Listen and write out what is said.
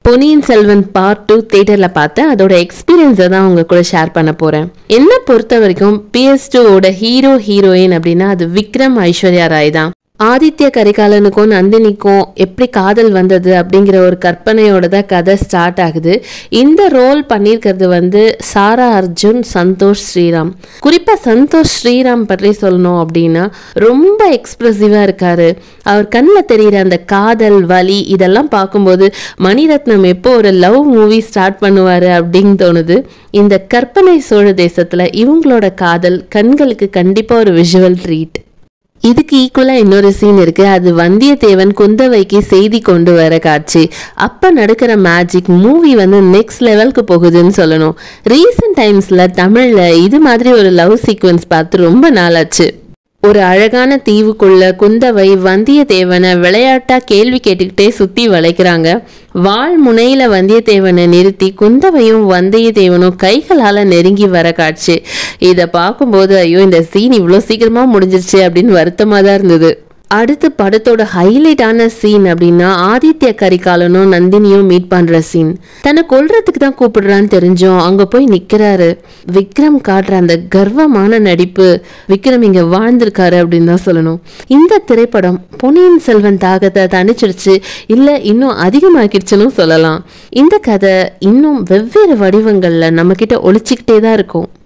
பொன்னியின் Selvan part two தேட்டரில் பார்த்தேன் அதோட எக்ஸ்பீரியன்ஸை தான் உங்க கூட ஷேர் பண்ண போகிறேன் என்னை பொறுத்த வரைக்கும் பிஎஸ் டூவோட ஹீரோ ஹீரோயின் அப்படின்னா அது விக்ரம் ஐஸ்வர்யா ராய் தான் ஆதித்ய கரிகாலனுக்கும் நந்தினிக்கும் எப்படி காதல் வந்தது அப்படிங்கிற ஒரு கற்பனையோட தான் கதை ஸ்டார்ட் ஆகுது இந்த ரோல் பண்ணியிருக்கிறது வந்து சாரா அர்ஜுன் சந்தோஷ் ஸ்ரீராம் குறிப்பாக சந்தோஷ் ஸ்ரீராம் பற்றி சொல்லணும் அப்படின்னா ரொம்ப எக்ஸ்ப்ரெசிவாக இருக்காரு அவர் கண்ணில் தெரிகிற அந்த காதல் வலி இதெல்லாம் பார்க்கும்போது மணிரத்னம் எப்போ ஒரு லவ் மூவி ஸ்டார்ட் பண்ணுவார் அப்படின்னு தோணுது இந்த கற்பனை சோழ தேசத்தில் இவங்களோட காதல் கண்களுக்கு கண்டிப்பாக ஒரு விஷுவல் ட்ரீட் இதுக்கு ஈக்குவலா இன்னொரு சீன் இருக்கு அது வந்தியத்தேவன் குந்தவைக்கு செய்தி கொண்டு வர காட்சி அப்ப நடக்கிற மேஜிக் மூவி வந்து நெக்ஸ்ட் லெவலுக்கு போகுதுன்னு சொல்லணும் ரீசெண்ட் டைம்ஸ்ல தமிழ்ல இது மாதிரி ஒரு லவ் சீக்வன்ஸ் பார்த்து ரொம்ப நாளாச்சு ஒரு அழகான தீவுக்குள்ள குந்தவை வந்தியத்தேவனை விளையாட்டா கேள்வி கேட்டுக்கிட்டே சுத்தி வளைக்கிறாங்க வாள் முனையில வந்தியத்தேவனை நிறுத்தி குந்தவையும் வந்தியத்தேவனும் கைகளால நெருங்கி வர காட்சி இதை பார்க்கும்போது ஐயோ இந்த சீன் இவ்வளோ சீக்கிரமா முடிஞ்சிருச்சு அப்படின்னு வருத்தமா தான் இருந்தது அடுத்து படத்தோட ஹைலைட்டான சீன் அப்படின்னா ஆதித்ய கரிகாலனும் நந்தினியும் மீட் பண்ற சீன் தன்னை கொல்றதுக்கு தான் கூப்பிடுறான்னு தெரிஞ்சோம் அங்க போய் நிக்கிறாரு விக்ரம் காட்டுற அந்த கர்வமான நடிப்பு விக்ரம் இங்க வாழ்ந்திருக்காரு அப்படின்னு தான் சொல்லணும் இந்த திரைப்படம் பொன்னியின் செல்வன் தாகத்தை தணிச்சிருச்சு இல்ல இன்னும் அதிகமாக்கிடுச்சுன்னு சொல்லலாம் இந்த கதை இன்னும் வெவ்வேறு வடிவங்கள்ல நம்ம கிட்ட ஒழிச்சுக்கிட்டே தான் இருக்கும்